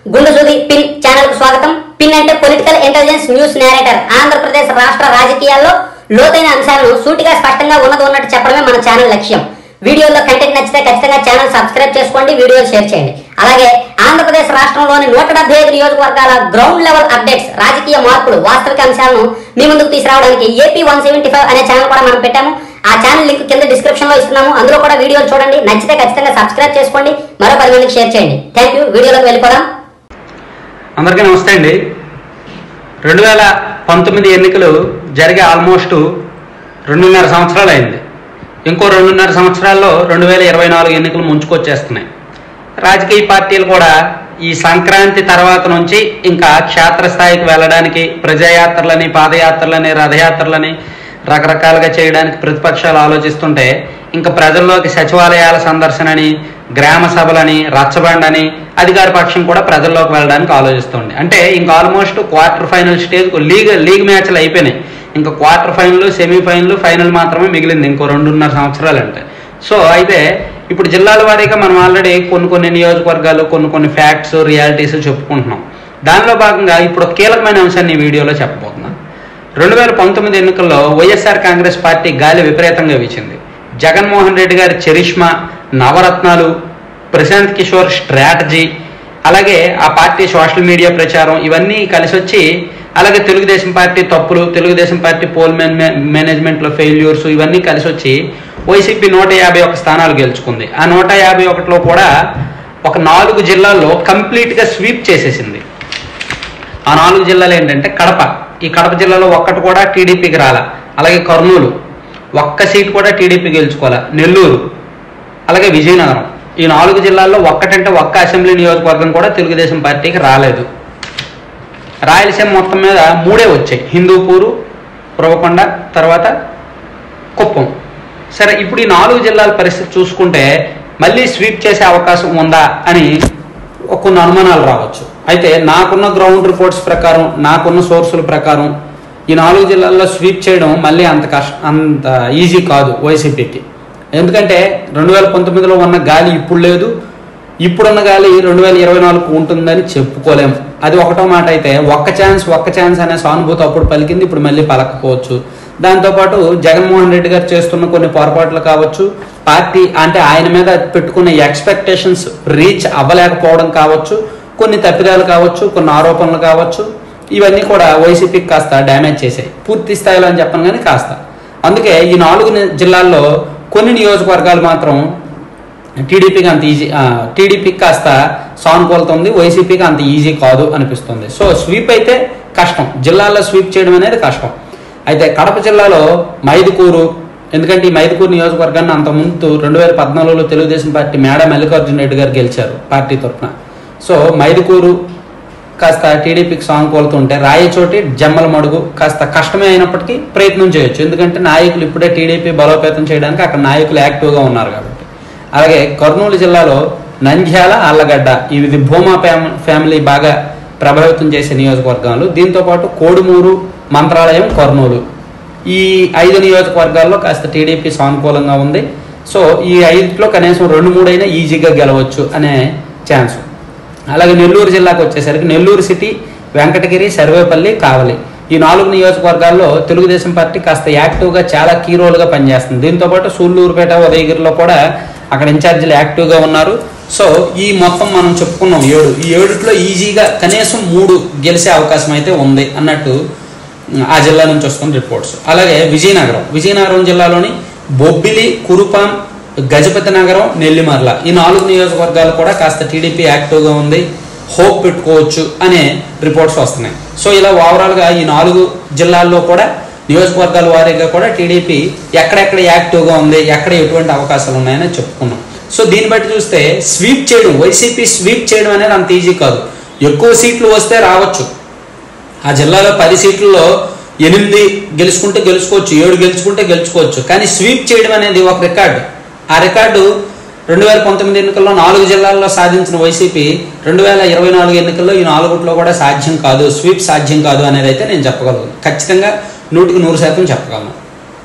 గుండు సూది pin channel కు స్వాగతం పిన్ అంటే political intelligence news narrator Andhra Pradesh రాష్ట్ర రాజకీయాల్లో లోతైన అంశాలను సూటిగా స్పష్టంగా ఉన్నది ఉన్నట్టు చెప్పడమే మన ఛానల్ లక్ష్యం వీడియోలో కంటెంట్ నచ్చితే ఖచ్చితంగా ఛానల్ సబ్స్క్రైబ్ చేసుకోండి వీడియోలు షేర్ చేయండి అలాగే ఆంధ్రప్రదేశ్ రాష్ట్రంలోని నూట డెబ్బై ఐదు నియోజకవర్గాల గ్రౌండ్ లెవెల్ అప్డేట్స్ రాజకీయ మార్పులు వాస్తవిక అంశాలను మీ ముందుకు తీసుకురావడానికి ఏపీ వన్ సెవెంటీ ఫైవ్ అనే ఛానల్ కూడా మనం పెట్టాము ఆ ఛానల్ లింక్ కింద డిస్క్రిప్షన్ లో ఇస్తున్నాము అందులో కూడా వీడియోలు చూడండి నచ్చితే ఖచ్చితంగా సబ్స్క్రైబ్ చేసుకోండి మరో పది మందికి షేర్ చేయండి థ్యాంక్ యూ వీడియోలోకి వెళ్ళిపోదాం అందరికీ నమస్తే అండి రెండు వేల పంతొమ్మిది ఎన్నికలు జరిగే ఆల్మోస్ట్ రెండున్నర సంవత్సరాలు అయింది ఇంకో రెండున్నర సంవత్సరాల్లో రెండు వేల ఇరవై నాలుగు ఎన్నికలు ముంచుకొచ్చేస్తున్నాయి రాజకీయ పార్టీలు కూడా ఈ సంక్రాంతి తర్వాత నుంచి ఇంకా క్షేత్రస్థాయికి వెళ్ళడానికి ప్రజాయాత్రలని పాదయాత్రలని రథయాత్రలని రకరకాలుగా చేయడానికి ప్రతిపక్షాలు ఆలోచిస్తుంటే ఇంకా ప్రజల్లోకి సచివాలయాల సందర్శనని గ్రామ సభలని రచ్చబండని అధికార పక్షం కూడా ప్రజల్లోకి వెళ్ళడానికి ఆలోచిస్తుంది అంటే ఇంకా almost quarter final stage league league మ్యాచ్లు అయిపోయినాయి ఇంకా క్వార్టర్ ఫైనల్ సెమీఫైనల్ ఫైనల్ మాత్రమే మిగిలింది ఇంకో రెండున్నర సంవత్సరాలు అంటే సో అయితే ఇప్పుడు జిల్లాల వారీగా మనం ఆల్రెడీ కొన్ని కొన్ని నియోజకవర్గాలు కొన్ని కొన్ని ఫ్యాక్ట్స్ రియాలిటీస్ చెప్పుకుంటున్నాం దానిలో భాగంగా ఇప్పుడు ఒక కీలకమైన అంశాన్ని ఈ వీడియోలో చెప్పబోతున్నాను రెండు వేల పంతొమ్మిది ఎన్నికల్లో వైఎస్ఆర్ కాంగ్రెస్ పార్టీ గాలి విపరీతంగా వీచింది జగన్మోహన్ రెడ్డి గారి చరిష్మా నవరత్నాలు ప్రశాంత్ కిషోర్ స్ట్రాటజీ అలాగే ఆ పార్టీ సోషల్ మీడియా ప్రచారం ఇవన్నీ కలిసి వచ్చి అలాగే తెలుగుదేశం పార్టీ తప్పులు తెలుగుదేశం పార్టీ పోల్ మేనేజ్మెంట్లో ఫెయిల్యూర్స్ ఇవన్నీ కలిసి వచ్చి వైసీపీ నూట యాభై ఒక స్థానాలు గెలుచుకుంది ఆ నూట యాభై ఒకటిలో కూడా ఒక నాలుగు జిల్లాల్లో కంప్లీట్గా స్వీప్ చేసేసింది ఆ నాలుగు జిల్లాలు ఏంటంటే కడప ఈ కడప జిల్లాలో ఒక్కటి కూడా టీడీపీకి రాల అలాగే కర్నూలు ఒక్క సీట్ కూడా టీడీపీ గెలుచుకోవాల నెల్లూరు అలాగే విజయనగరం ఈ నాలుగు జిల్లాల్లో ఒక్కటంటే ఒక్క అసెంబ్లీ నియోజకవర్గం కూడా తెలుగుదేశం పార్టీకి రాలేదు రాయలసీమ మొత్తం మీద మూడే వచ్చాయి హిందూపూరు పురవకొండ తర్వాత కుప్పం సరే ఇప్పుడు ఈ నాలుగు జిల్లాల పరిస్థితి చూసుకుంటే మళ్ళీ స్వీప్ చేసే అవకాశం ఉందా అని కొన్ని అనుమానాలు రావచ్చు అయితే నాకున్న గ్రౌండ్ రిపోర్ట్స్ ప్రకారం నాకున్న సోర్సుల ప్రకారం ఈ నాలుగు జిల్లాల్లో స్వీప్ చేయడం మళ్ళీ అంత కష్ట అంత ఈజీ కాదు వైసీపీకి ఎందుకంటే రెండు వేల పంతొమ్మిదిలో ఉన్న గాలి ఇప్పుడు లేదు ఇప్పుడున్న గాలి రెండు వేల ఇరవై నాలుగు ఉంటుందని చెప్పుకోలేం అది ఒకటో మాట అయితే ఒక్క ఛాన్స్ ఒక్క ఛాన్స్ అనే సానుభూతి అప్పుడు పలికింది ఇప్పుడు మళ్ళీ పలకపోవచ్చు దాంతోపాటు జగన్మోహన్ రెడ్డి గారు చేస్తున్న కొన్ని పొరపాట్లు కావచ్చు పార్టీ అంటే ఆయన మీద పెట్టుకున్న ఎక్స్పెక్టేషన్స్ రీచ్ అవ్వలేకపోవడం కావచ్చు కొన్ని తప్పిదాలు కావచ్చు కొన్ని ఆరోపణలు కావచ్చు ఇవన్నీ కూడా వైసీపీకి కాస్త డ్యామేజ్ చేశాయి పూర్తి స్థాయిలో అని చెప్పను కానీ కాస్త అందుకే ఈ నాలుగు ని- జిల్లాల్లో కొన్ని నియోజకవర్గాలు మాత్రం టీడీపీకి అంత ఈజీ టీడీపీకి కాస్త సానుకూలత ఉంది వైసీపీకి అంత ఈజీ కాదు అనిపిస్తుంది సో స్వీప్ అయితే కష్టం జిల్లాల్లో స్వీప్ చేయడం అనేది కష్టం అయితే కడప జిల్లాలో మైదుకూరు ఎందుకంటే ఈ మైదుకూరు నియోజకవర్గాన్ని అంతకుముందు రెండు వేల పద్నాలుగులో తెలుగుదేశం పార్టీ మేడ మల్లికార్జున రెడ్డి గారు గెలిచారు పార్టీ తరఫున సో మైదుకూరు కాస్త టీడీపీకి సానుకూలత ఉంటే రాయచోటి జమ్మల మడుగు కాస్త కష్టమే అయినప్పటికీ ప్రయత్నం చేయొచ్చు ఎందుకంటే నాయకులు ఇప్పుడే టీడీపీ బలోపేతం చేయడానికి అక్కడ నాయకులు యాక్టివ్గా ఉన్నారు కాబట్టి అలాగే కర్నూలు జిల్లాలో నంద్యాల ఆళ్లగడ్డ ఇవి భూమా ఫ్యామ్- ఫ్యామిలీ బాగా ప్రభావితం చేసే నియోజకవర్గాలు దీంతో పాటు కోడుమూరు మంత్రాలయం కర్నూలు ఈ ఐదు నియోజకవర్గాల్లో కాస్త టీడీపీ సానుకూలంగా ఉంది సో ఈ ఐదులో కనీసం రెండు మూడైనా ఈజీగా గెలవచ్చు అనే ఛాన్స్ అలాగే నెల్లూరు జిల్లాకు వచ్చేసరికి నెల్లూరు సిటీ వెంకటగిరి సర్వేపల్లి కావలి ఈ నాలుగు నియోజకవర్గాల్లో తెలుగుదేశం పార్టీ కాస్త యాక్టివ్గా చాలా కీ రోల్గా పనిచేస్తుంది దీంతో పాటు సూళ్ళూరుపేట ఉదయగిరిలో కూడా అక్కడ ఇన్ఛార్జీలు యాక్టివ్గా ఉన్నారు సో ఈ మొత్తం మనం చెప్పుకున్నాం ఏడు ఈ ఏడుట్లో ఈజీగా కనీసం మూడు గెలిచే అవకాశం అయితే ఉంది అన్నట్టు ఆ జిల్లా నుంచి వస్తున్న రిపోర్ట్స్ అలాగే విజయనగరం విజయనగరం జిల్లాలోని బొబ్బిలి కురుపాం గజపతి నగరం నెల్లిమర్ల ఈ నాలుగు నియోజకవర్గాలు కూడా కాస్త టీడీపీ యాక్టివ్గా ఉంది హోప్ పెట్టుకోవచ్చు అనే రిపోర్ట్స్ వస్తున్నాయి సో ఇలా ఓవరాల్గా ఈ నాలుగు జిల్లాల్లో కూడా నియోజకవర్గాల వారీగా కూడా టీడీపీ ఎక్కడెక్కడ యాక్టివ్గా ఉంది ఎక్కడ ఎటువంటి అవకాశాలు ఉన్నాయని చెప్పుకున్నాం సో దీన్ని బట్టి చూస్తే స్వీప్ చేయడం వైసీపీ స్వీప్ చేయడం అనేది అంత ఈజీ కాదు ఎక్కువ సీట్లు వస్తే రావచ్చు ఆ జిల్లాలో పది సీట్లలో ఎనిమిది గెలుచుకుంటే గెలుచుకోవచ్చు ఏడు గెలుచుకుంటే గెలుచుకోవచ్చు కానీ స్వీప్ చేయడం అనేది ఒక రికార్డు ఆ రికార్డు రెండు వేల పంతొమ్మిది ఎన్నికల్లో నాలుగు జిల్లాల్లో సాధించిన వైసీపీ రెండు వేల ఇరవై నాలుగు ఎన్నికల్లో ఈ నాలుగుట్లో కూడా సాధ్యం కాదు స్వీప్ సాధ్యం కాదు అనేది అయితే నేను చెప్పగలను ఖచ్చితంగా నూటికి నూరు శాతం చెప్పగలను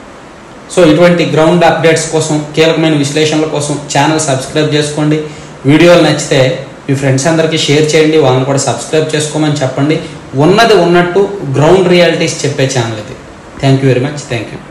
సో ఇటువంటి గ్రౌండ్ అప్డేట్స్ కోసం కీలకమైన విశ్లేషణల కోసం ఛానల్ సబ్స్క్రైబ్ చేసుకోండి వీడియోలు నచ్చితే మీ ఫ్రెండ్స్ అందరికీ షేర్ చేయండి వాళ్ళని కూడా సబ్స్క్రైబ్ చేసుకోమని చెప్పండి ఉన్నది ఉన్నట్టు గ్రౌండ్ రియాలిటీస్ చెప్పే ఛానల్ ఇది thank you very much thank you